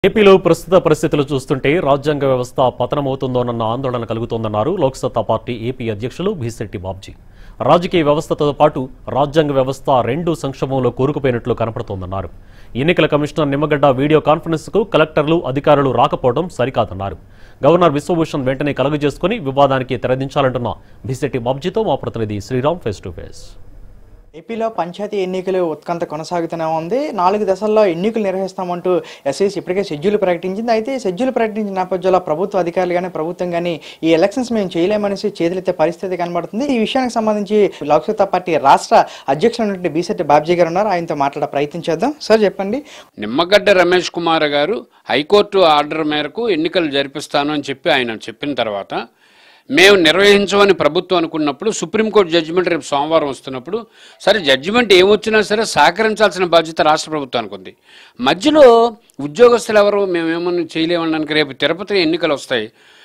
ఏపీలో ప్రస్తుత పరిస్థితులు చూస్తుంటే రాజ్యాంగ వ్యవస్థ పతనమవుతుందోనన్న ఆందోళన కలుగుతోందన్నారు లోక్సత్తా పార్టీ ఏపీ అధ్యక్షులు భీశెట్టి బాబ్జీ రాజకీయ వ్యవస్థతో పాటు రాజ్యాంగ వ్యవస్థ రెండు సంక్షోభంలో కూరుకుపోయినట్లు కనపడుతోందన్నారు ఎన్నికల కమిషనర్ నిమ్మగడ్డ వీడియో కాన్ఫరెన్స్కు కలెక్టర్లు అధికారులు రాకపోవడం సరికాదన్నారు గవర్నర్ విశ్వభూషణ్ వెంటనే కలుగజేసుకుని వివాదానికి తెరదించాలంటున్న భీశెట్టి బాబ్జీతో మా ప్రతినిధి శ్రీరామ్ ఫేస్ టు ఫేస్ ఏపీలో పంచాయతీ ఎన్నికలు ఉత్కంఠ కొనసాగుతూనే ఉంది నాలుగు దశల్లో ఎన్నికలు నిర్వహిస్తామంటూ ఎస్ఐసి ఇప్పటికే షెడ్యూల్ ప్రకటించింది అయితే ఈ షెడ్యూల్ ప్రకటించిన నేపథ్యంలో ప్రభుత్వ అధికారులు కానీ ప్రభుత్వం కానీ ఈ ఎలక్షన్స్ మేము చేయలేమనేసి చేతులెత్తే పరిస్థితి కనబడుతుంది ఈ విషయానికి సంబంధించి లోక్సత్తా పార్టీ రాష్ట్ర అధ్యక్షుడు బీసెట్టి బాబ్జీ గారు ఉన్నారు ఆయనతో మాట్లాడే ప్రయత్నం చేద్దాం సార్ చెప్పండి నిమ్మగడ్డ రమేష్ కుమార్ గారు హైకోర్టు ఆర్డర్ మేరకు ఎన్నికలు జరిపిస్తాను అని చెప్పి ఆయన చెప్పిన తర్వాత మేము నిర్వహించమని ప్రభుత్వం అనుకున్నప్పుడు సుప్రీంకోర్టు జడ్జిమెంట్ రేపు సోమవారం వస్తున్నప్పుడు సరే జడ్జిమెంట్ ఏమొచ్చినా సరే సహకరించాల్సిన బాధ్యత రాష్ట్ర ప్రభుత్వానికి ఉంది మధ్యలో ఉద్యోగస్తులు ఎవరు మేమేమన్నా చేయలేమనడానికి రేపు తిరుపతి ఎన్నికలు వస్తాయి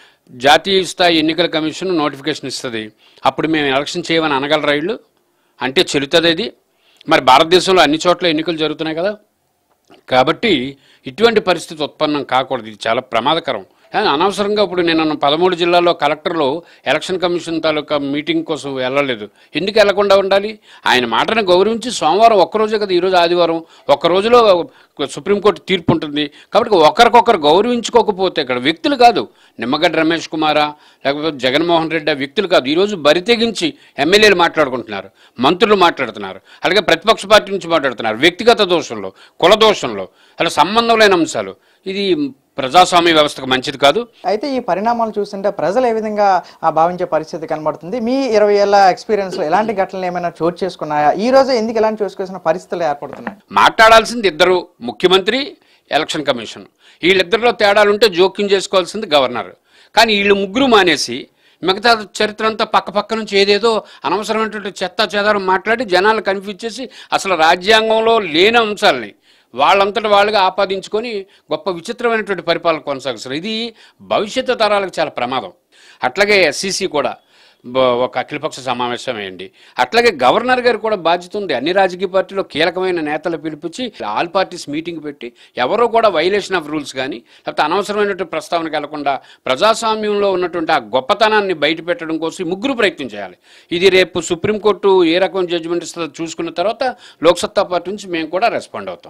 జాతీయ స్థాయి ఎన్నికల కమిషన్ నోటిఫికేషన్ ఇస్తుంది అప్పుడు మేము ఎలక్షన్ చేయమని అనగలరా వీళ్ళు అంటే చెల్లుతుంది ఇది మరి భారతదేశంలో అన్ని చోట్ల ఎన్నికలు జరుగుతున్నాయి కదా కాబట్టి ఇటువంటి పరిస్థితి ఉత్పన్నం కాకూడదు ఇది చాలా ప్రమాదకరం కానీ అనవసరంగా ఇప్పుడు నేను పదమూడు జిల్లాల్లో కలెక్టర్లు ఎలక్షన్ కమిషన్ తాలూకా మీటింగ్ కోసం వెళ్ళలేదు ఎందుకు వెళ్లకుండా ఉండాలి ఆయన మాటను గౌరవించి సోమవారం ఒక్కరోజే కదా ఈరోజు ఆదివారం ఒక్క రోజులో సుప్రీంకోర్టు తీర్పు ఉంటుంది కాబట్టి ఒకరికొకరు గౌరవించుకోకపోతే ఇక్కడ వ్యక్తులు కాదు నిమ్మగడ్డ రమేష్ కుమారా లేకపోతే జగన్మోహన్ రెడ్డి ఆ వ్యక్తులు కాదు ఈరోజు బరి తెగించి ఎమ్మెల్యేలు మాట్లాడుకుంటున్నారు మంత్రులు మాట్లాడుతున్నారు అలాగే ప్రతిపక్ష పార్టీ నుంచి మాట్లాడుతున్నారు వ్యక్తిగత దోషంలో కుల దోషంలో అలా సంబంధం లేని అంశాలు ఇది ప్రజాస్వామ్య వ్యవస్థకు మంచిది కాదు అయితే ఈ పరిణామాలు చూస్తుంటే ప్రజలు ఏ విధంగా ఆ, భావించే పరిస్థితి కనబడుతుంది మీ ఇరవై ఏళ్ళ ఎక్స్పీరియన్స్లో ఎలాంటి ఘటనలు ఏమైనా చోటు చేసుకున్నాయా ఈ రోజు ఎందుకు ఎలాంటి చూసుకొచ్చిన పరిస్థితులు ఏర్పడుతున్నాయి మాట్లాడాల్సింది ఇద్దరు ముఖ్యమంత్రి ఎలక్షన్ కమిషన్ వీళ్ళిద్దరిలో తేడాలుంటే జోక్యం చేసుకోవాల్సింది గవర్నర్ కానీ వీళ్ళు ముగ్గురు మానేసి మిగతా చరిత్ర అంతా పక్క పక్క నుంచి ఏదేదో అనవసరమైనటువంటి చెత్త చెదారం మాట్లాడి జనాలు కన్ఫ్యూజ్ చేసి అసలు రాజ్యాంగంలో లేని అంశాలని వాళ్ళంతట వాళ్ళుగా ఆపాదించుకొని గొప్ప విచిత్రమైనటువంటి పరిపాలన కొనసాగిస్తారు ఇది భవిష్యత్తు తరాలకు చాలా ప్రమాదం అట్లాగే ఎస్సీసీ కూడా బ- ఒక అఖిలపక్ష సమావేశం వేయండి అట్లాగే గవర్నర్ గారు కూడా బాధ్యత ఉంది అన్ని రాజకీయ పార్టీలో కీలకమైన నేతలు పిలిపించి ఆల్ పార్టీస్ మీటింగ్ పెట్టి ఎవరో కూడా వైలేషన్ ఆఫ్ రూల్స్ కానీ లేకపోతే అనవసరమైనటువంటి ప్రస్తావనకు వెళ్లకుండా ప్రజాస్వామ్యంలో ఉన్నటువంటి ఆ గొప్పతనాన్ని బయట పెట్టడం కోసం ఈ ముగ్గురు ప్రయత్నం చేయాలి ఇది రేపు సుప్రీంకోర్టు ఏ రకం జడ్జిమెంట్ ఇస్తుందో చూసుకున్న తర్వాత లోక్సత్తా పార్టీ నుంచి మేము కూడా రెస్పాండ్ అవుతాం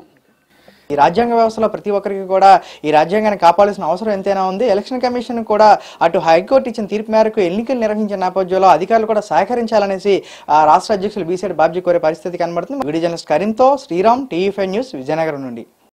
ఈ రాజ్యాంగ వ్యవస్థలో ప్రతి ఒక్కరికి కూడా ఈ రాజ్యాంగాన్ని కాపాడాల్సిన అవసరం ఎంతైనా ఉంది ఎలక్షన్ కమిషన్ కూడా అటు హైకోర్టు ఇచ్చిన తీర్పు మేరకు ఎన్నికలు నిర్వహించిన నేపథ్యంలో అధికారులు కూడా సహకరించాలనేసి ఆ రాష్ట్ర అధ్యక్షులు బీసెడ్ బాబ్జీ కోరే పరిస్థితి కనబడుతుంది వీడియో జర్నలిస్ట్ కరీంతో Sriram TV five news Vizianagaram నుండి